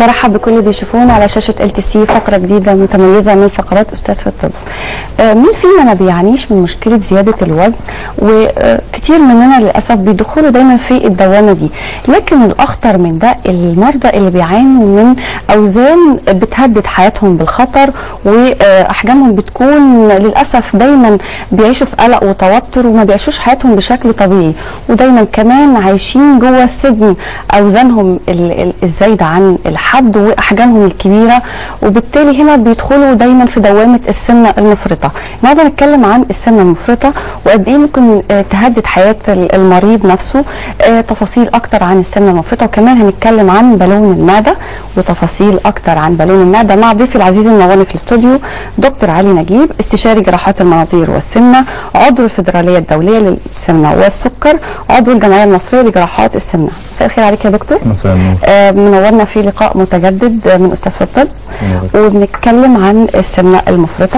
برحب بكل اللي بيشوفونا على شاشه ال تي سي فقره جديده متميزه من فقرات استاذ في الطب. آه، مين فينا ما بيعانيش من مشكله زياده الوزن وكتير مننا للاسف بيدخلوا دايما في الدوامه دي، لكن الاخطر من ده المرضى اللي بيعانوا من اوزان بتهدد حياتهم بالخطر واحجامهم بتكون للاسف دايما بيعيشوا في قلق وتوتر وما بيعيشوش حياتهم بشكل طبيعي ودايما كمان عايشين جوه سجن اوزانهم ال- ال- الزايده عن الحد واحجامهم الكبيره وبالتالي هنا بيدخلوا دايما في دوامه السمنه المفرطه. النهارده هنتكلم عن السمنه المفرطه وقد ايه ممكن آه، تهدد حياه ال- المريض نفسه آه، تفاصيل اكتر عن السمنه المفرطه وكمان هنتكلم عن بالون المعده وتفاصيل اكتر عن بالون المعده مع ضيفي العزيز المنورني في الاستوديو دكتور علي نجيب استشاري جراحات المناظير والسمنه عضو الفدراليه الدوليه للسمنه والسكر عضو الجمعيه المصريه لجراحات السمنه مساء الخير عليك يا دكتور مساء النور آه، منورنا في لقاء متجدد آه، من استاذ في الطب وبنتكلم عن السمنه المفرطه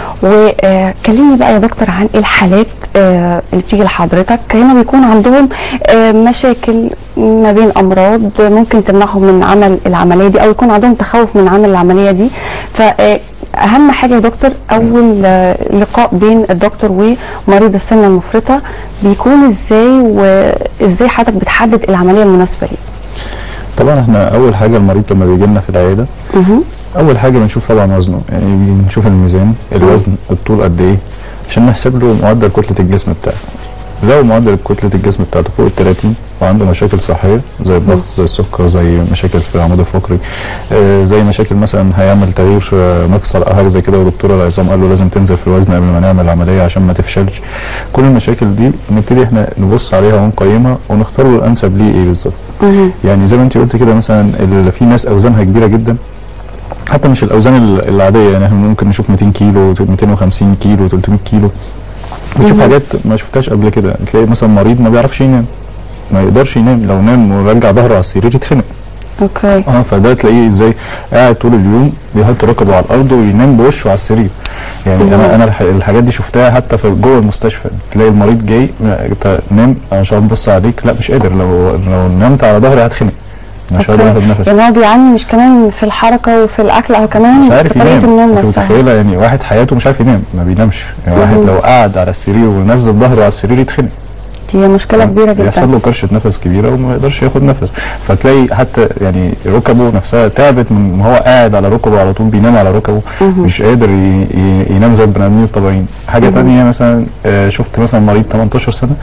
وكلمني بقى يا دكتور عن الحالات آه، اللي بتيجي لحضرتك هنا بيكون عندهم آه، مشاكل ما بين امراض ممكن تمنعهم من عمل العمليه دي او يكون عندهم تخوف من عمل العمليه دي ف آه، اهم حاجه يا دكتور اول آه، لقاء بين الدكتور ومريض السمنه المفرطه بيكون ازاي وازاي حضرتك بتحدد العمليه المناسبه ليه طبعا احنا اول حاجه المريض لما بيجي لنا في العياده مهم. اول حاجه بنشوف طبعا وزنه يعني بنشوف الميزان الوزن الطول قد ايه عشان نحسب له معدل كتله الجسم بتاعه لو معدل كتله الجسم بتاعته فوق ال 30 وعنده مشاكل صحيه زي الضغط زي السكر زي مشاكل في العمود الفقري آه زي مشاكل مثلا هيعمل تغيير في مفصل او حاجه زي كده ودكتور العظام قال له لازم تنزل في الوزن قبل ما نعمل العمليه عشان ما تفشلش كل المشاكل دي نبتدي احنا نبص عليها ونقيمها ونختار له الانسب ليه ايه بالظبط مهم. يعني زي ما انت قلت كده مثلا اللي في ناس اوزانها كبيره جدا حتى مش الاوزان ال- العاديه يعني احنا ممكن نشوف 200 كيلو 250 كيلو 300 كيلو بتشوف مهم. حاجات ما شفتهاش قبل كده تلاقي مثلا مريض ما بيعرفش ينام ما يقدرش ينام لو نام ورجع ظهره على السرير يتخنق اوكي اه فده تلاقيه ازاي قاعد طول اليوم بيحط ركبه على الارض وينام بوشه على السرير يعني مم. انا انا الح- الحاجات دي شفتها حتى في جوه المستشفى تلاقي المريض جاي ما- انت نام انا مش هقعد ابص عليك لا مش قادر لو لو نمت على ظهري هتخنق مش هقدر أوكي. اخد نفس يعني هو بيعاني مش كمان في الحركه وفي الاكل او كمان مش عارف في طريقه ينام النوم انت نفسها متخيله يعني واحد حياته مش عارف ينام ما بينامش يعني واحد مم. لو قعد على السرير ونزل ظهره على السرير يتخنق هي مشكله كبيره بيحصل جدا له كرشه نفس كبيره وما يقدرش ياخد نفس فتلاقي حتى يعني ركبه نفسها تعبت من ما هو قاعد على ركبه على طول بينام على ركبه مهم. مش قادر ي- ي- ينام زي البني ادمين الطبيعيين حاجه مهم. تانية مثلا آه، شفت مثلا مريض 18 سنه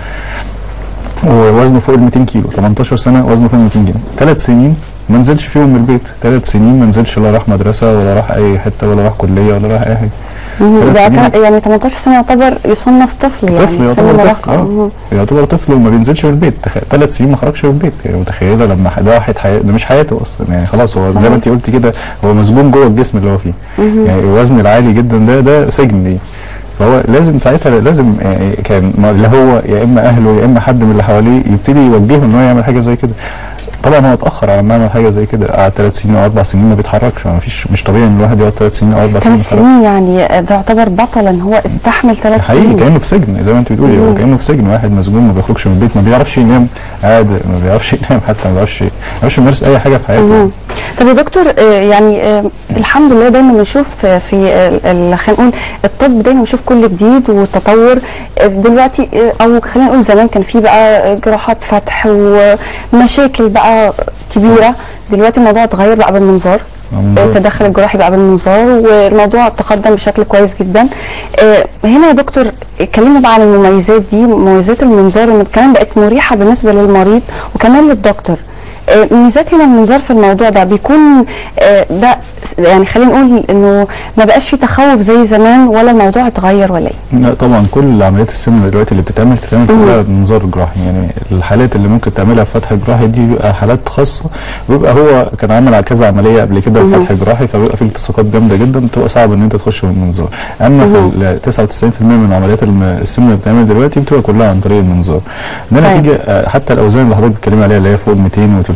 ووزنه فوق ال 200 كيلو 18 سنه وزنه فوق ال 200 كيلو ثلاث سنين ما نزلش فيهم من البيت ثلاث سنين ما نزلش لا راح مدرسه ولا راح اي حته ولا راح كليه ولا راح اي حاجه مهم. ثلاث ده سنين. كان- يعني 18 سنه يعتبر يصنف طفل يعني طفل سن يعتبر مراهقة. طفل اه مهم. يعتبر طفل وما بينزلش من البيت ثلاث سنين ما خرجش من البيت يعني متخيله لما ح- ده واحد حي... ده مش حياته اصلا يعني خلاص هو زي ما انت قلت كده هو مسجون جوه الجسم اللي هو فيه مهم. يعني الوزن العالي جدا ده ده سجن ليه فهو لازم ساعتها لازم يعني كان ما- اللي هو يا اما اهله يا اما حد من اللي حواليه يبتدي يوجهه ان هو يعمل حاجه زي كده طبعا هو اتاخر على ما يعمل حاجه زي كده قعد ثلاث سنين او اربع سنين ما بيتحركش ما فيش مش طبيعي ان الواحد يقعد ثلاث سنين او اربع سنين ما ثلاث يتحركش. سنين يعني ده يعتبر بطل ان هو استحمل ثلاث حقيقي سنين كانه في سجن زي ما انت بتقولي هو مم. كانه في سجن واحد مسجون ما بيخرجش من البيت ما بيعرفش ينام قاعد ما بيعرفش ينام حتى ما بيعرفش ما بيعرفش يمارس اي حاجه في حياته مهم. طب يا دكتور آه، يعني آه، الحمد لله دايما بنشوف آه، في ال- ال- خلينا نقول الطب دايما بنشوف كل جديد والتطور آه، دلوقتي آه، او خلينا نقول زمان كان في بقى جراحات فتح ومشاكل بقى كبيره دلوقتي الموضوع اتغير بقى بالمنظار منظار. التدخل الجراحي بقى بالمنظار والموضوع تقدم بشكل كويس جدا آه، هنا يا دكتور اتكلمنا بقى عن المميزات دي مميزات المنظار ان كمان بقت مريحه بالنسبه للمريض وكمان للدكتور آه، ميزات هنا المنظار في الموضوع ده بيكون آه، ده يعني خلينا نقول انه ما بقاش في تخوف زي زمان ولا الموضوع اتغير ولا ايه لا طبعا كل عمليات السمنه دلوقتي اللي بتتعمل بتتعمل مم. كلها بمنظار جراحي يعني الحالات اللي ممكن تعملها في فتح جراحي دي بيبقى حالات خاصه ويبقى هو كان عامل على كذا عمليه قبل كده مم. فتح جراحي فبيبقى في التصاقات جامده جدا بتبقى صعب ان انت تخش بالمنظار اما مم. في ال 99% من عمليات الم- السمنه اللي بتتعمل دلوقتي بتبقى كلها عن طريق المنظار ده طيب. نتيجه آه، حتى الاوزان اللي حضرتك بتتكلمي عليها اللي هي فوق ال 200 و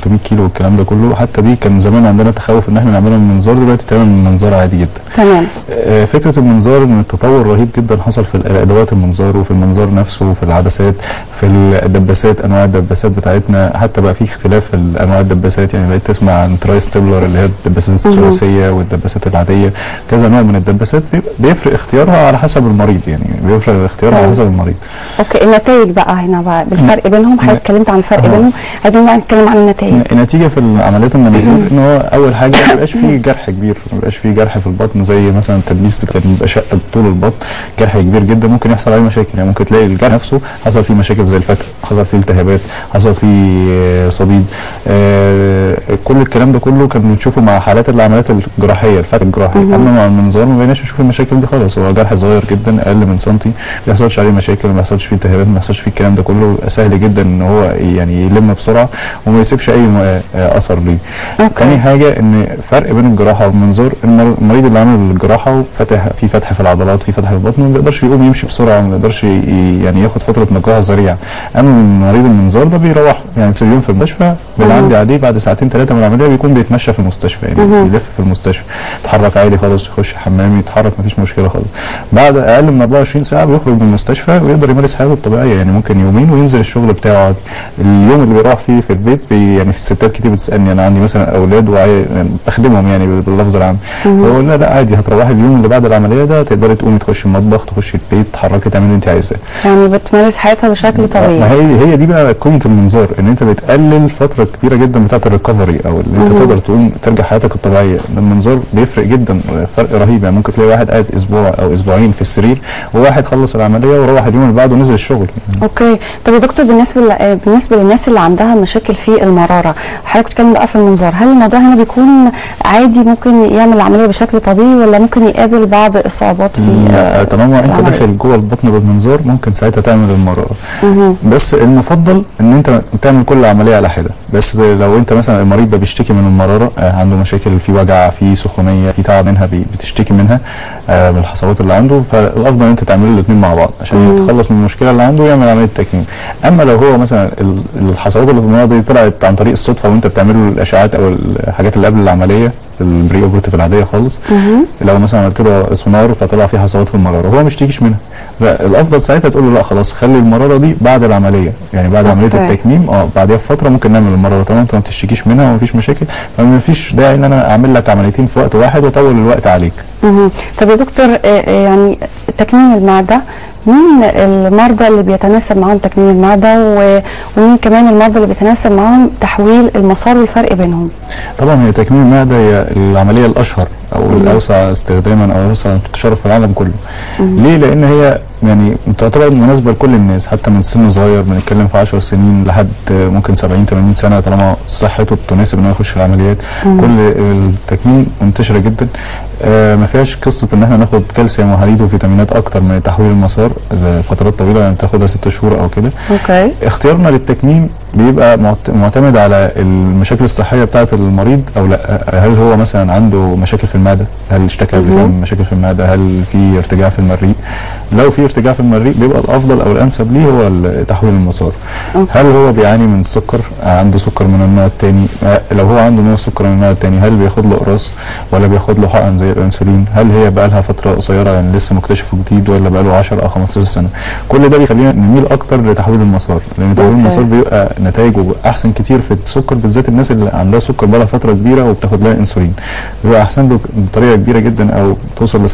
300 كيلو والكلام ده كله حتى دي كان زمان عندنا تخوف ان احنا نعملها من منظار دلوقتي تعمل من منظار عادي جدا تمام آه، فكره المنظار ان التطور رهيب جدا حصل في ادوات المنظار وفي المنظار نفسه وفي العدسات في الدباسات انواع الدباسات بتاعتنا حتى بقى في اختلاف في انواع الدباسات يعني بقيت تسمع عن تراي ستيبلر اللي هي الدباسات الثلاثيه والدباسات العاديه كذا نوع من الدباسات بيبقى- بيفرق اختيارها على حسب المريض يعني بيفرق اختيارها على طيب. حسب المريض اوكي النتائج بقى هنا بقى بالفرق بينهم حضرتك اتكلمت عن الفرق أهو. بينهم عايزين بقى نتكلم عن النتائج النتيجه في العمليات المناظير ان هو اول حاجه ما بيبقاش فيه جرح كبير ما بيبقاش فيه جرح في البطن زي مثلا التدبيس بتاع بيبقى شق طول البطن جرح كبير جدا ممكن يحصل عليه مشاكل يعني ممكن تلاقي الجرح نفسه حصل فيه مشاكل زي الفتق حصل فيه التهابات حصل فيه آه، صديد آه، كل الكلام ده كله كان بنشوفه مع حالات العمليات الجراحيه الفتق الجراحي اما مع المنظار ما بقيناش نشوف المشاكل دي خالص هو جرح صغير جدا اقل من سنتي ما بيحصلش عليه مشاكل ما بيحصلش فيه التهابات ما بيحصلش فيه الكلام ده كله بيبقى سهل جدا ان هو يعني يلم بسرعه وما يسيبش اي م- آه، اثر ليه أوكي. تاني حاجه ان فرق بين الجراحه والمنظار المر- المريض اللي عامل الجراحه وفتح في فتح في العضلات في فتح في البطن ما بيقدرش يقوم يمشي بسرعه ما بيقدرش ي- يعني ياخد فتره نقاهه سريعه اما مريض المنظار ده بيروح يعني يصير يوم في المستشفى بنعدي عليه بعد ساعتين ثلاثه من العمليه بيكون بيتمشى في المستشفى يعني بيلف في المستشفى يتحرك عادي خالص يخش الحمام يتحرك مفيش مشكله خالص بعد اقل من 24 ساعه بيخرج من المستشفى ويقدر يمارس حياته الطبيعيه يعني ممكن يومين وينزل الشغل بتاعه عادي اليوم اللي بيروح فيه في البيت بي يعني في الستات كتير بتسالني انا عندي مثلا اولاد وعاي- يعني بخدمهم يعني باللفظ العام بقول لها لا عادي هتروحي اليوم اللي بعد العمليه ده تقدري تقومي تخشي المطبخ تخشي البيت تتحركي تعملي اللي انت عايزاه يعني بتمارس حياتها بشكل ما طبيعي هي هي دي بقى قيمه المنظار ان انت بتقلل فتره كبيره جدا بتاعه الريكفري او ان انت تقدر تقوم ترجع حياتك الطبيعيه المنظار بيفرق جدا فرق رهيب يعني ممكن تلاقي واحد قاعد اسبوع او اسبوعين في السرير وواحد خلص العمليه وروح اليوم اللي بعده ونزل الشغل اوكي طب يا دكتور بالنسبه ل- آه، بالنسبه للناس اللي عندها مشاكل في المراره حضرتك بتتكلم بقى في المنظار هل الموضوع هنا بيكون عادي ممكن يعمل العمليه بشكل طبيعي ولا ممكن يقابل بعض الصعوبات في لا، آه، طالما انت العملية. داخل جوه البطن بالمنظار ممكن ساعتها تعمل المراره بس المفضل ان انت تعمل كل عمليه على حده بس لو انت مثلا المريض ده بيشتكي من المراره آه، عنده مشاكل في وجع في سخونيه في تعب منها بي- بتشتكي منها آه، من الحصوات اللي عنده فالافضل ان انت تعملوا الاثنين مع بعض عشان يتخلص من المشكله اللي عنده ويعمل عمليه تكميم اما لو هو مثلا ال- الحصوات اللي في المراره دي طلعت عن طريق الصدفه وانت بتعمل له الاشعاعات او الحاجات اللي قبل العمليه البري اوبرتيف العاديه خالص لو مثلا عملت له سونار فطلع فيه حصوات في المراره هو مش تيجيش منها لا الافضل ساعتها تقول له لا خلاص خلي المراره دي بعد العمليه يعني بعد عمليه أوكي. التكميم اه بعدها بفتره ممكن نعمل المراره طالما انت ما بتشتكيش منها ومفيش مشاكل فما فيش داعي ان انا اعمل لك عمليتين في وقت واحد واطول الوقت عليك مهم. طب يا دكتور آه، آه، يعني تكميم المعده مين المرضى اللي بيتناسب معاهم تكميم المعده و- ومين كمان المرضى اللي بيتناسب معاهم تحويل المسار والفرق بينهم طبعا هي تكميم المعده هي العمليه الاشهر او الاوسع استخداما او اوسع انتشارا في العالم كله ليه لان هي يعني تعتبر مناسبه لكل الناس حتى من سن صغير بنتكلم في 10 سنين لحد ممكن 70 80 سنه طالما صحته تناسب انه يخش العمليات كل التكميم منتشره جدا آه ما فيهاش قصه ان احنا ناخد كالسيوم وحديد وفيتامينات اكتر من تحويل المسار زي فترات طويله يعني تاخدها ست شهور او كده اوكي اختيارنا للتكميم بيبقى معت- معتمد على المشاكل الصحيه بتاعه المريض او لا هل هو مثلا عنده مشاكل في المعده هل اشتكى قبل كده من مشاكل في المعده هل في ارتجاع في المريء لو في ارتجاع في المريء بيبقى الافضل او الانسب ليه هو ال- تحويل المسار هل هو بيعاني من سكر عنده سكر من النوع الثاني لو هو عنده نوع سكر من النوع الثاني هل بياخد له قراص ولا بياخد له حقن زي الانسولين هل هي بقى لها فتره قصيره يعني لسه مكتشفه جديد ولا بقى له 10 او 15 سنه كل ده بيخلينا نميل اكتر لتحويل المسار لان تحويل أوكي. المسار بيبقى نتائجه احسن كتير في السكر بالذات الناس اللي عندها سكر بقى لها فتره كبيره وبتاخد لها انسولين بيبقى احسن له بطريقه كبيره جدا او توصل ل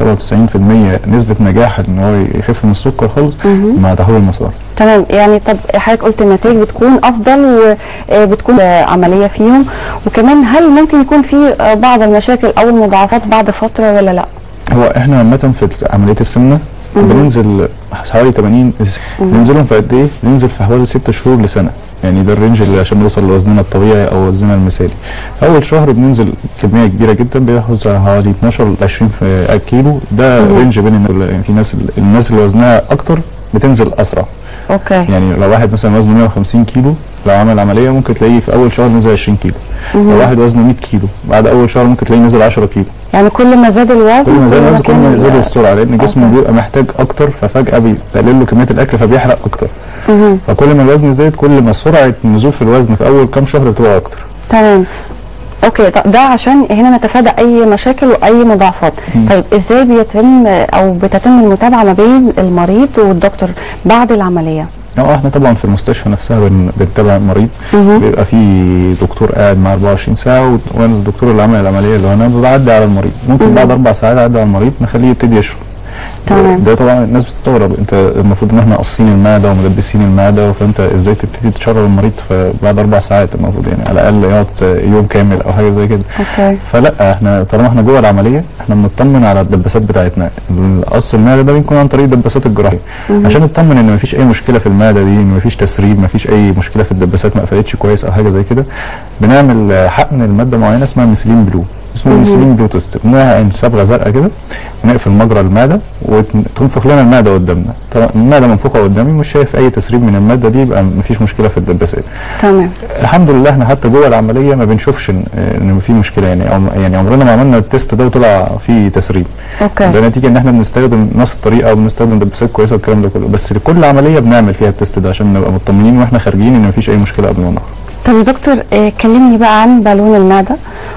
97% نسبه نجاح ان هو يخف من السكر خالص مع تحويل المسار تمام يعني طب حضرتك قلت النتائج بتكون افضل وبتكون عمليه فيهم وكمان هل ممكن يكون في آه، بعض المشاكل او المضاعفات بعد فتره ولا لا؟ هو احنا عامة في عملية السمنة بننزل حوالي 80 بننزلهم في قد ايه؟ بننزل في حوالي 6 شهور لسنة يعني ده الرينج اللي عشان نوصل لوزننا الطبيعي او وزننا المثالي. في اول شهر بننزل كمية كبيرة جدا بياخد حوالي 12 ل 20 كيلو ده رينج بين الناس يعني في ناس الناس اللي وزنها اكتر بتنزل اسرع اوكي يعني لو واحد مثلا وزنه 150 كيلو لو عمل عمليه ممكن تلاقيه في اول شهر نزل 20 كيلو لو واحد وزنه 100 كيلو بعد اول شهر ممكن تلاقيه نزل 10 كيلو يعني كل ما زاد الوزن كل ما زاد الوزن كل ما كان- زاد السرعه لان جسمه أوكي. بيبقى محتاج اكتر ففجاه بيقلل له كميه الاكل فبيحرق اكتر فكل ما الوزن زاد كل ما سرعه النزول في الوزن في اول كام شهر بتبقى اكتر تمام اوكي طب ده عشان هنا نتفادى اي مشاكل واي مضاعفات مم. طيب ازاي بيتم او بتتم المتابعه ما بين المريض والدكتور بعد العمليه اه احنا طبعا في المستشفى نفسها بن- بنتابع المريض مهم. بيبقى في دكتور قاعد معاه 24 ساعه و- وانا الدكتور اللي عمل العمليه اللي هو انا بعدي على المريض ممكن مهم. بعد اربع ساعات اعدي على المريض نخليه يبتدي يشرب تمام. ده طبعا الناس بتستغرب انت المفروض ان احنا قاصين المعده وملبسين المعده فانت ازاي تبتدي تشرب المريض في بعد اربع ساعات المفروض يعني على الاقل يقعد يوم كامل او حاجه زي كده اوكي فلا احنا طالما احنا جوه العمليه احنا بنطمن على الدباسات بتاعتنا قص المعده ده بيكون عن طريق الدباسات الجراحيه مهم. عشان نطمن ان مفيش اي مشكله في المعده دي ان مفيش تسريب مفيش اي مشكله في الدباسات ما قفلتش كويس او حاجه زي كده بنعمل آه، حقن الماده معينه اسمها ميثيلين بلو اسمه مهم. ميثيلين بلو تيست بنعمل عين صبغه زرقاء كده ونقفل مجرى المعده وتنفخ لنا المعده قدامنا طبعا المعده منفوخه قدامي مش شايف اي تسريب من الماده دي يبقى مفيش مشكله في الدباسات تمام الحمد لله احنا حتى جوه العمليه ما بنشوفش ان ان في مشكله يعني عم- يعني عمرنا ما عملنا التيست ده وطلع فيه تسريب اوكي ده نتيجه ان احنا بنستخدم نفس الطريقه وبنستخدم دباسات كويسه والكلام ده كله بس لكل عمليه بنعمل فيها التيست ده عشان نبقى مطمنين واحنا خارجين ان مفيش اي مشكله قبل ما نخرج طب يا دكتور آه، كلمني بقى عن بالون المعده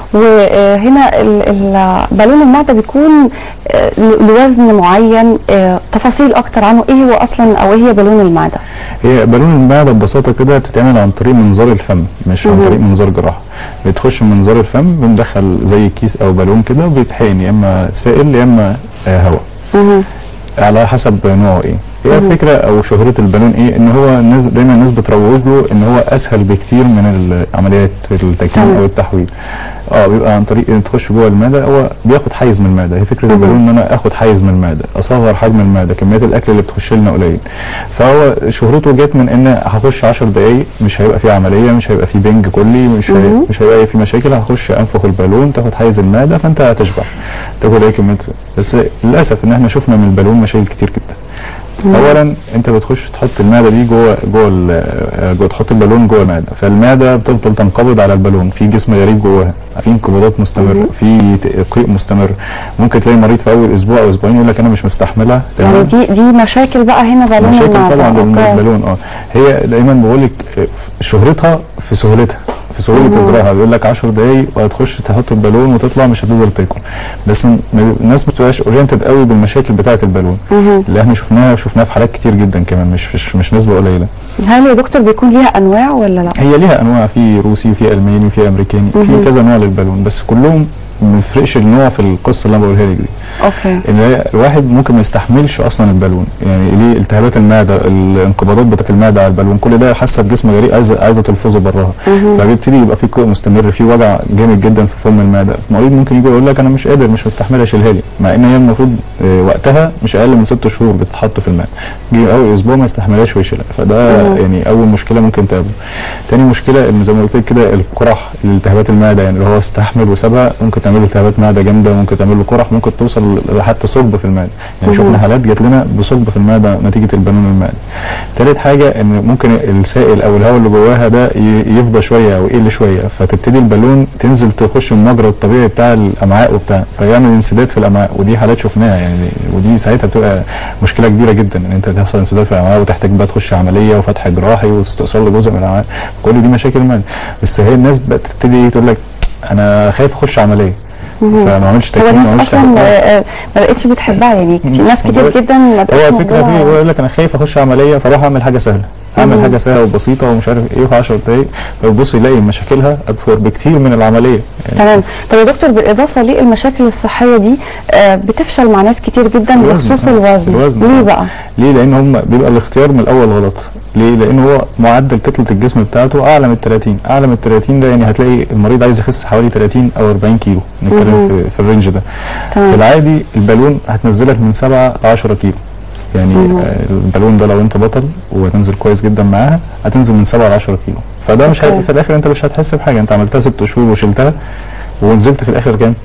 وهنا ال- ال- بالون المعده بيكون آه، ل- لوزن معين آه، تفاصيل اكتر عنه ايه هو اصلا او ايه هي بالون المعده هي بالون المعده ببساطه كده بتتعمل عن طريق منظار الفم مش عن مهم. طريق منظار جراحه بتخش من منظار الفم بندخل زي كيس او بالون كده وبيتحقن يا اما سائل يا اما آه، هواء مهم. على حسب نوعه ايه هي مهم. الفكره او شهره البالون ايه ان هو الناس دايما الناس بتروج له ان هو اسهل بكتير من عمليات التكميم تمام. او التحويل اه بيبقى عن طريق ان تخش جوه المعده هو بياخد حيز من المعده هي فكره مهم. البالون ان انا اخد حيز من المعده اصغر حجم المعده كميات الاكل اللي بتخش لنا قليل فهو شهرته جت من ان هخش 10 دقائق مش هيبقى في عمليه مش هيبقى في بنج كلي مش هي مهم. مش هيبقى في مشاكل هخش انفخ البالون تاخد حيز المعده فانت هتشبع تاكل اي كميه بس للاسف ان احنا شفنا من البالون مشاكل كتير جدا مم. اولا انت بتخش تحط المعده دي جوه جوه ال- جوه تحط البالون جوه المعده فالمعده بتفضل تنقبض على البالون في جسم غريب جواها في انقباضات مستمره مهم. في ت- قيء مستمر ممكن تلاقي مريض في اول اسبوع او اسبوعين يقول لك انا مش مستحملها يعني دي دي مشاكل بقى هنا بالون مشاكل المعده طبعا أوكي. بالبالون اه هي دايما بقول لك شهرتها في سهولتها في سهوله مم. اجراءها بيقول لك 10 دقايق وهتخش تحط البالون وتطلع مش هتقدر تاكل بس م- الناس ما بتبقاش اورينتد قوي بالمشاكل بتاعه البالون مهم. اللي احنا شفناها شفناها في حالات كتير جدا كمان مش مش, مش نسبه قليله هل يا دكتور بيكون ليها انواع ولا لا؟ هي ليها انواع في روسي وفي الماني وفي امريكاني مهم. في كذا نوع للبالون بس كلهم ما يفرقش النوع في القصه اللي انا بقولها لك دي اوكي ان هي الواحد ممكن ما يستحملش اصلا البالون يعني ليه التهابات المعده الانقباضات بتاعت المعده على البالون كل ده حاسه بجسم غريب عايزه عايزه تلفظه براها مهم. فبيبتدي يبقى في قيء مستمر في وجع جامد جدا في فم المعده المريض ممكن يجي يقول لك انا مش قادر مش مستحمل اشيلها لي مع ان هي المفروض آه، وقتها مش اقل من ست شهور بتتحط في المعده يجي اول اسبوع ما يستحملهاش ويشيلها فده مهم. يعني اول مشكله ممكن تقابله تاني مشكله ان زي ما قلت لك كده القرح الالتهابات المعده يعني اللي هو استحمل وسابها ممكن تعمل له التهابات معده جامده ممكن تعمل له قرح ممكن توصل حتى ثقب في المعده يعني مهم. شفنا حالات جات لنا بثقب في المعده نتيجه البالون المعدي تالت حاجه ان ممكن السائل او الهواء اللي جواها ده ي- يفضى شويه او يقل شويه فتبتدي البالون تنزل تخش من المجرى الطبيعي بتاع الامعاء وبتاع فيعمل انسداد في الامعاء ودي حالات شفناها يعني ودي ساعتها بتبقى مشكله كبيره جدا ان انت تحصل انسداد في الامعاء وتحتاج بقى تخش عمليه وفتح جراحي واستئصال لجزء من الامعاء كل دي مشاكل المعده بس هي الناس بقت تبتدي تقول لك انا خايف اخش عمليه مهم. فما عملش هو تكميم ما الناس عملش اصلا تحقيق. آه، آه، ما بقتش بتحبها يعني كتير مم. ناس كتير هو- جدا ما هو بقتش الفكره موضوع- فيه هو يقول لك انا خايف اخش عمليه فاروح اعمل حاجه سهله اعمل مم. حاجه سهله وبسيطه ومش عارف ايه في 10 دقايق فيبص يلاقي مشاكلها اكبر بكتير من العمليه يعني تمام طب يا دكتور بالاضافه للمشاكل الصحيه دي آه، بتفشل مع ناس كتير جدا الوزن، بخصوص آه، الوزن الوزن، ليه آه. بقى؟ ليه لان هم بيبقى الاختيار من الاول غلط ليه لان هو معدل كتله الجسم بتاعته اعلى من 30 اعلى من 30 ده يعني هتلاقي المريض عايز يخس حوالي 30 او 40 كيلو نتكلم مهم. في, في الرينج ده في تمام العادي البالون هتنزلك من 7 ل 10 كيلو يعني مهم. آه، البالون ده لو انت بطل وهتنزل كويس جدا معاها هتنزل من 7 ل 10 كيلو فده مش أوكي. هي... في الاخر انت مش هتحس بحاجه انت عملتها 6 شهور وشلتها ونزلت في الاخر كام؟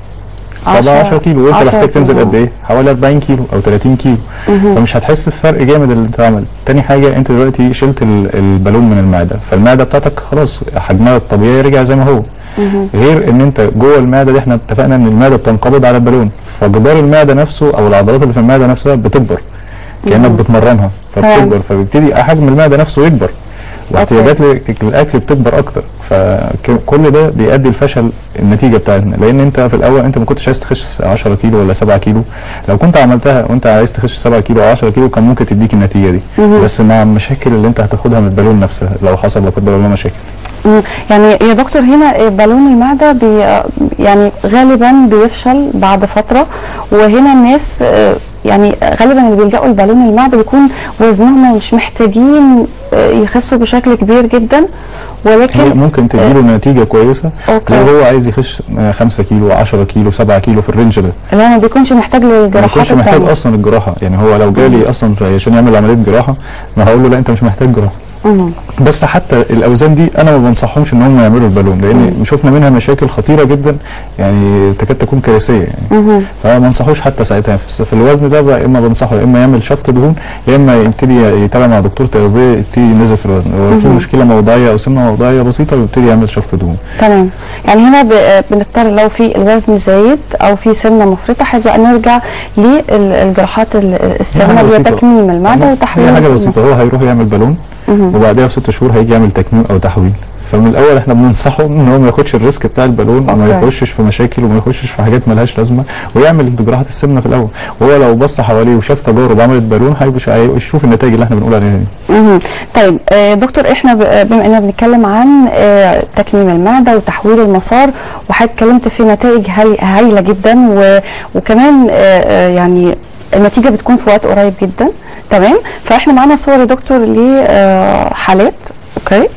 7 عشرة- 10 كيلو وانت 10 محتاج تنزل كيلو. قد ايه؟ حوالي 40 كيلو او 30 كيلو مهم. فمش هتحس بفرق جامد اللي انت عمل تاني حاجه انت دلوقتي شلت ال- البالون من المعده فالمعده بتاعتك خلاص حجمها الطبيعي رجع زي ما هو مهم. غير ان انت جوه المعده دي احنا اتفقنا ان المعده بتنقبض على البالون فجدار المعده نفسه او العضلات اللي في المعده نفسها بتكبر كانك مم. بتمرنها تمام. فبتكبر فبيبتدي حجم المعده نفسه يكبر واحتياجات الاكل بتكبر اكتر فكل ده بيؤدي لفشل النتيجه بتاعتنا لان انت في الاول انت ما كنتش عايز تخش 10 كيلو ولا 7 كيلو لو كنت عملتها وانت عايز تخش 7 كيلو او 10 كيلو كان ممكن تديك النتيجه دي مهم. بس مع المشاكل اللي انت هتاخدها من البالون نفسها لو حصل لا قدر الله مشاكل مم. يعني يا دكتور هنا بالون المعدة بي يعني غالبا بيفشل بعد فترة وهنا الناس آه، يعني غالبا اللي بيلجأوا لبالون المعدة بيكون وزنهم مش محتاجين آه، يخسوا بشكل كبير جدا هي ولكن ممكن تديله نتيجه كويسه أوكي. لو هو عايز يخش 5 كيلو 10 كيلو 7 كيلو في الرينج ده اللي هو ما بيكونش محتاج ما للجراحات يكونش محتاج التانية اصلا الجراحه يعني هو لو جالي اصلا عشان يعمل عمليه جراحه ما هقول له لا انت مش محتاج جراحه مم. بس حتى الاوزان دي انا ما بنصحهمش ان هم يعملوا البالون لان شفنا منها مشاكل خطيره جدا يعني تكاد تكون كارثيه يعني مم. فما بنصحوش حتى ساعتها في في الوزن ده بقى اما بنصحه يا اما يعمل شفط دهون يا اما يبتدي يتابع مع دكتور تغذيه يبتدي ينزل في الوزن لو في مهم. مشكله موضعيه او سمنه موضعيه بسيطه بيبتدي يعمل شفط دهون تمام يعني هنا ب- بنضطر لو في الوزن زايد او في سمنه مفرطه هيبقى نرجع للجراحات السمنه حاجة اللي هي بسيطة. تكميم المعده وتحويل هي حاجه المصل. بسيطه هو هيروح يعمل بالون مهم. وبعدها بست شهور هيجي يعمل تكميم او تحويل فمن الاول احنا بننصحه ان هو ما ياخدش الريسك بتاع البالون وما أوكي. يخشش في مشاكل وما يخشش في حاجات ملهاش لازمه ويعمل جراحه السمنه في الاول وهو لو بص حواليه وشاف تجارب عملت بالون هيبقى هيشوف النتائج اللي احنا بنقول عليها دي مهم. طيب آه، دكتور احنا ب- بما اننا بنتكلم عن آه، تكميم المعده وتحويل المسار وحضرتك اتكلمت في نتائج هاي- هايله جدا و- وكمان آه، آه، يعني النتيجه بتكون في وقت قريب جدا تمام فاحنا معانا صور يا دكتور لحالات اوكي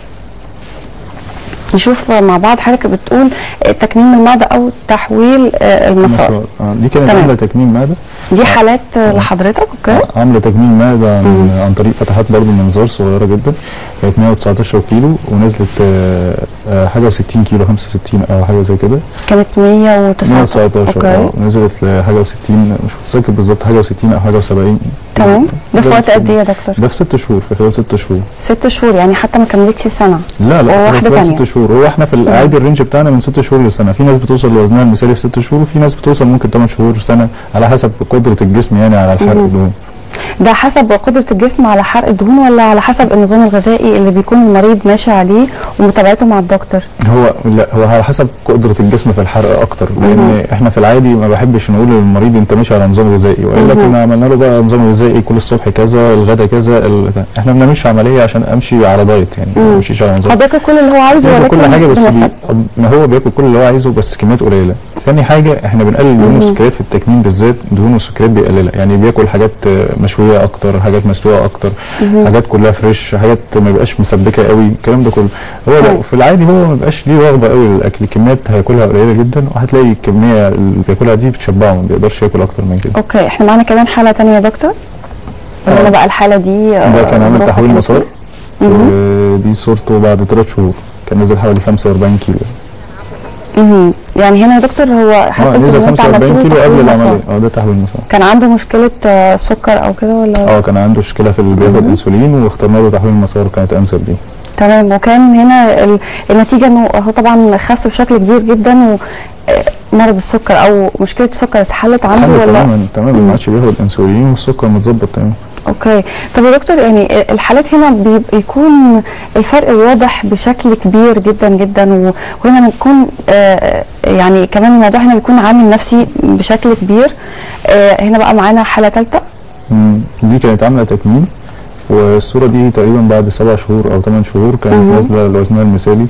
نشوف مع بعض حضرتك بتقول آه، تكميم المعده او تحويل آه، المسار مسار. آه، دي كانت تمام. عامله تكميم معده دي حالات آه، لحضرتك اوكي عامله تكميم معده عن, مم. عن طريق فتحات برضه منظار صغيره جدا كانت 119 كيلو ونزلت آه، آه، حاجه و60 كيلو 65 او حاجه زي كده كانت 119 119 اوكي اه نزلت لحاجه و60 مش متذكر بالظبط حاجه و60 او حاجه و70 تمام ده في وقت قد ايه يا دكتور؟ ده في ست شهور في خلال ست شهور ست شهور يعني حتى ما كملتش سنه لا لا وواحدة في خلال تانية. ست شهور هو احنا في العادي الرينج بتاعنا من ست شهور لسنه في ناس بتوصل لوزنها المثالي في ست شهور وفي ناس بتوصل ممكن 8 شهور سنه على حسب قدره الجسم يعني على الحرق مهم. الدهون ده حسب قدره الجسم على حرق الدهون ولا على حسب النظام الغذائي اللي بيكون المريض ماشي عليه ومتابعته مع الدكتور هو لا هو على حسب قدره الجسم في الحرق اكتر لان مهم. احنا في العادي ما بحبش نقول للمريض انت ماشي على نظام غذائي والا مهم. كنا عملنا له بقى نظام غذائي كل الصبح كذا الغدا كذا ال... احنا ما بنعملش عمليه عشان امشي على دايت يعني ما مم. امشيش على نظام هو بياكل كل اللي هو عايزه بياكل ولكن كل حاجه بس بي... بنسب. ما هو بياكل كل اللي هو عايزه بس كميات قليله ثاني حاجه احنا بنقلل الدهون مهم. والسكريات في التكميم بالذات دهون والسكريات بيقللها يعني بياكل حاجات آه، مشويه اكتر حاجات مسلوقه اكتر مهم. حاجات كلها فريش حاجات ما يبقاش مسبكه قوي الكلام ده كله هو طيب. ده في العادي هو ما بيبقاش ليه رغبه قوي للاكل كميات هياكلها قليله جدا وهتلاقي الكميه اللي بياكلها دي بتشبعه ما بيقدرش ياكل اكتر من كده اوكي احنا معانا كمان حاله تانية يا دكتور قول آه. لنا بقى الحاله دي ده كان عامل تحويل مسار مهم. ودي صورته بعد ثلاث شهور كان نزل حوالي 45 كيلو مهم. يعني هنا يا دكتور هو اه حضرتك نزل إن أنت عملت 45 له كيلو تحويل قبل مسار. العمليه اه ده تحويل مسار كان عنده مشكله آه، سكر او كده ولا اه كان عنده مشكله في اللي بياخد مهم. انسولين واخترنا له تحويل مسار كانت انسب ليه تمام وكان هنا ال- النتيجه انه هو طبعا خس بشكل كبير جدا ومرض السكر او مشكله السكر اتحلت عنده حل ولا تماما تماما مم. ما عادش بياخد انسولين والسكر متظبط تماما اوكي طب يا دكتور يعني الحالات هنا بي- بيكون الفرق واضح بشكل كبير جدا جدا و- وهنا بنكون آه، يعني كمان الموضوع هنا بيكون عامل نفسي بشكل كبير آه، هنا بقى معانا حاله ثالثه مم. دي كانت عامله تكميم والصوره دي تقريبا بعد سبع شهور او ثمان شهور كانت مهم. نازله لوزنها المثالي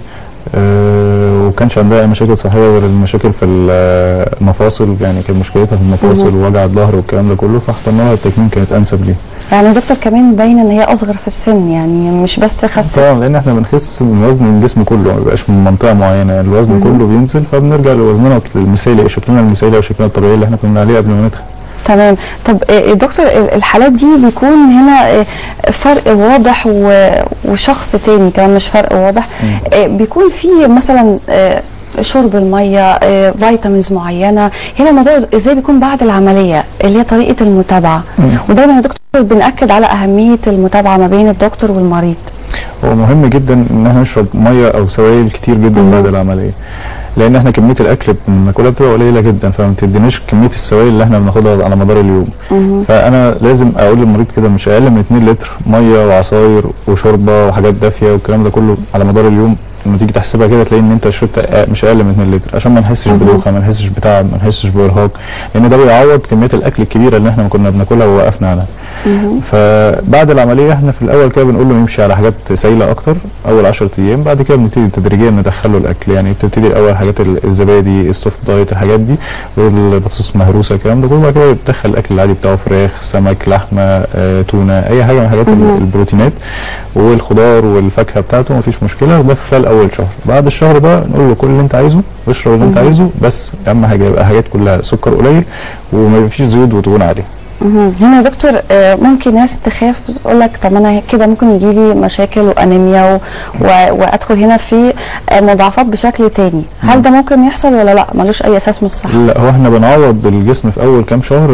آه وكانش عندها اي مشاكل صحيه غير المشاكل في المفاصل يعني كانت مشكلتها في المفاصل مهم. ووجع الظهر والكلام ده كله فاخترنا لها التكميم كانت انسب ليه يعني يا دكتور كمان باينه ان هي اصغر في السن يعني مش بس خست طبعا لان احنا بنخس من وزن الجسم كله ما بيبقاش من منطقه معينه يعني الوزن مهم. كله بينزل فبنرجع لوزننا المثالي شكلنا المثالي او شكلنا الطبيعي اللي احنا كنا عليه قبل ما ندخل تمام طب آه، يا دكتور ال- الحالات دي بيكون هنا آه، فرق واضح و- وشخص تاني كمان مش فرق واضح مم. آه، بيكون في مثلا آه، شرب الميه آه، فيتامينز معينه هنا الموضوع ازاي بيكون بعد العمليه اللي هي طريقه المتابعه مم. ودايما يا دكتور بنأكد على اهميه المتابعه ما بين الدكتور والمريض هو مهم جدا ان احنا نشرب ميه او سوائل كتير جدا مم. بعد العمليه لان احنا كميه الاكل بناكلها بتبقى قليله جدا فما بتديناش كميه السوائل اللي احنا بناخدها على مدار اليوم فانا لازم اقول للمريض كده مش اقل من 2 لتر ميه وعصاير وشوربه وحاجات دافيه والكلام ده كله على مدار اليوم لما تيجي تحسبها كده تلاقي ان انت شربت أ- مش اقل من 2 لتر عشان ما نحسش بدوخه ما نحسش بتعب ما نحسش بارهاق لان ده بيعوض كميه الاكل الكبيره اللي احنا كنا بناكلها ووقفنا عنها فبعد العمليه احنا في الاول كده بنقول له يمشي على حاجات سائله اكتر اول 10 ايام بعد كده بنبتدي تدريجيا ندخله الاكل يعني بتبتدي الاول حاجات ال- الزبادي السوفت دايت الحاجات دي والبطاطس مهروسه الكلام ده كله بعد كده بتدخل الاكل العادي بتاعه فراخ سمك لحمه آه، تونه اي حاجه من حاجات ال- البروتينات والخضار والفاكهه بتاعته مفيش مشكله ده في خلال اول شهر بعد الشهر ده نقول له كل اللي انت عايزه واشرب اللي انت عايزه بس اهم حاجه يبقى حاجات كلها سكر قليل وما فيش زيوت ودهون عاليه مهم. هنا يا دكتور آه، ممكن ناس تخاف تقول لك طب انا كده ممكن يجي لي مشاكل وانيميا و... و... وادخل هنا في آه، مضاعفات بشكل تاني هل ده ممكن يحصل ولا لا ملوش اي اساس من الصحه لا هو احنا بنعوض الجسم في اول كام شهر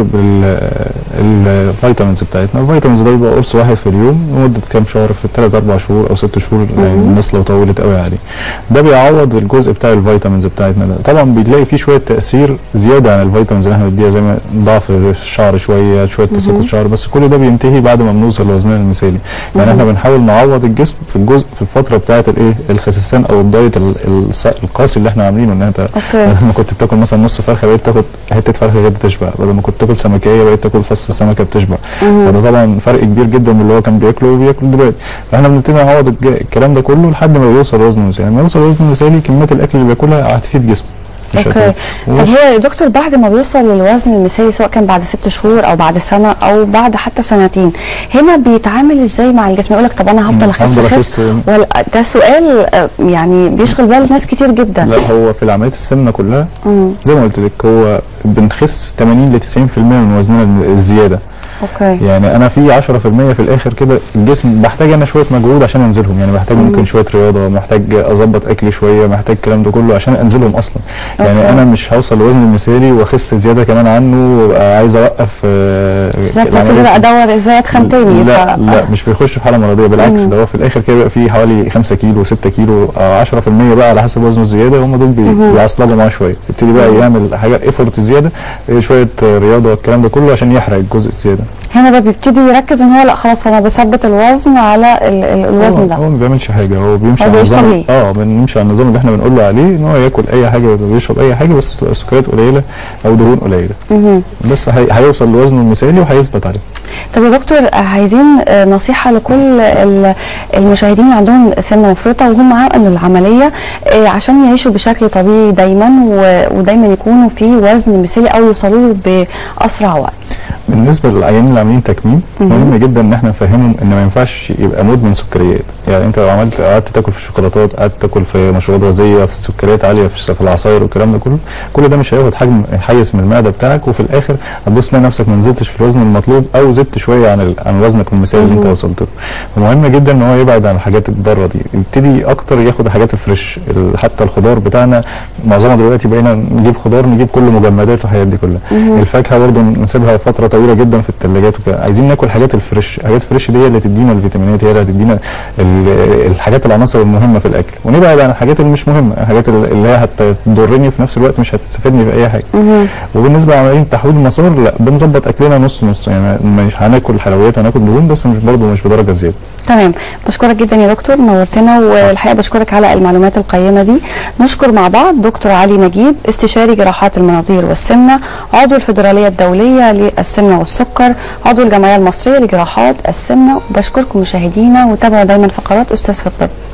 بالفيتامينز بتاعتنا الفيتامينز ده بيبقى قرص واحد في اليوم لمده كام شهر في الثلاث اربع شهور او ست شهور يعني الناس لو طولت قوي عليه ده بيعوض الجزء بتاع الفيتامينز بتاعتنا ده طبعا بنلاقي فيه شويه تاثير زياده عن الفيتامينز اللي احنا بنديها زي ما ضعف الشعر شويه شويه تساقط شعر بس كل ده بينتهي بعد ما بنوصل لوزننا المثالي يعني احنا بنحاول نعوض الجسم في الجزء في الفتره بتاعه الايه الخسسان او الدايت ال- الص- القاسي اللي احنا عاملينه ان انت اوكي بدل ما كنت بتاكل مثلا نص فرخه بقيت تاكل حته فرخه كده تشبع بدل ما كنت تاكل سمكيه بقيت تاكل فص سمكه بتشبع فده طبعا فرق كبير جدا من اللي هو كان بياكله وبياكل دلوقتي فاحنا بنبتدي نعوض الج- الكلام ده كله لحد ما بيوصل وزن مثالي لما يوصل وزن مثالي كميه الاكل اللي بياكلها هتفيد جسمه مش اوكي هتفيد. طب ومش- هو يا دكتور بعد ما بيوصل للوزن المثالي سواء كان بعد ست شهور او بعد سنه او بعد حتى سنتين هنا بيتعامل ازاي مع الجسم يقول لك طب انا هفضل مم، اخس هفضل اخس أخس. ولا ده سؤال آه، يعني بيشغل بال ناس كتير جدا لا هو في العمليات السمنه كلها مم. زي ما قلت لك هو بنخس 80 ل 90% من وزننا الزياده اوكي يعني انا في 10% في الاخر كده الجسم بحتاج انا شويه مجهود عشان انزلهم يعني محتاج ممكن شويه رياضه محتاج اظبط اكلي شويه محتاج الكلام ده كله عشان انزلهم اصلا يعني أوكي. انا مش هوصل لوزن المثالي واخس زياده كمان عنه وابقى عايز اوقف آه، بالظبط العملية كده بقى ادور ازاي اتخن تاني لا ف... لا مش بيخش في حاله مرضيه بالعكس ده هو في الاخر كده بيبقى فيه حوالي 5 كيلو 6 كيلو او 10% بقى على حسب وزنه الزياده هم دول بي- بيعصلجوا معاه شويه يبتدي بقى يعمل حاجه ايفورت زياده آه، شويه آه، رياضه الكلام ده كله عشان يحرق الجزء الزياده هنا بقى بيبتدي يركز ان هو لا خلاص انا بثبت الوزن على ال ال الوزن هو, ده هو ما بيعملش حاجه هو بيمشي هو على بيعيش النظام طبيعي. اه بنمشي على النظام اللي احنا بنقول له عليه ان هو ياكل اي حاجه ويشرب اي حاجه بس تبقى سكريات قليله او دهون قليله مهم. بس هي- هيوصل لوزنه المثالي وهيثبت عليه طب يا دكتور آه، عايزين آه، نصيحة لكل ال- المشاهدين اللي عندهم سمنة مفرطة وهم عملوا العملية آه، عشان يعيشوا بشكل طبيعي دايما و- ودايما يكونوا في وزن مثالي او يوصلوا له بأسرع وقت بالنسبه للعيانين اللي عاملين تكميم مهم جدا ان احنا نفهمهم ان ما ينفعش يبقى مدمن سكريات يعني انت لو عملت قعدت تاكل في الشوكولاتات قعدت تاكل في مشروبات غازيه في السكريات عاليه في في العصاير والكلام ده كله كل ده مش هياخد حجم حيز من المعده بتاعك وفي الاخر هتبص تلاقي نفسك ما نزلتش في الوزن المطلوب او زدت شويه عن ال- عن وزنك المثالي اللي انت وصلت له فمهم جدا ان هو يبعد عن الحاجات الضاره دي يبتدي اكتر ياخد الحاجات الفريش ال- حتى الخضار بتاعنا معظمها دلوقتي بقينا نجيب خضار نجيب كل مجمدات والحاجات دي كلها الفاكهه برضه نسيبها فتره طويله جدا في الثلاجات وكده عايزين ناكل حاجات الفريش الحاجات الفريش دي هي اللي تدينا الفيتامينات هي اللي هتدينا ال- الحاجات العناصر المهمه في الاكل ونبعد عن الحاجات اللي مش مهمه الحاجات اللي اللي هي هتضرني في نفس الوقت مش هتستفيدني في اي حاجه وبالنسبه لعمليه تحويل المسار لا بنظبط اكلنا نص نص يعني مش هناكل حلويات هناكل دهون بس مش برضه مش بدرجه زياده تمام بشكرك جدا يا دكتور نورتنا والحقيقه بشكرك على المعلومات القيمه دي نشكر مع بعض دكتور علي نجيب استشاري جراحات المناظير والسمنه عضو الفيدراليه الدوليه للسمنه والسكر عضو الجمعيه المصريه لجراحات السمنه بشكركم مشاهدينا وتابعوا دايما فقرات استاذ في الطب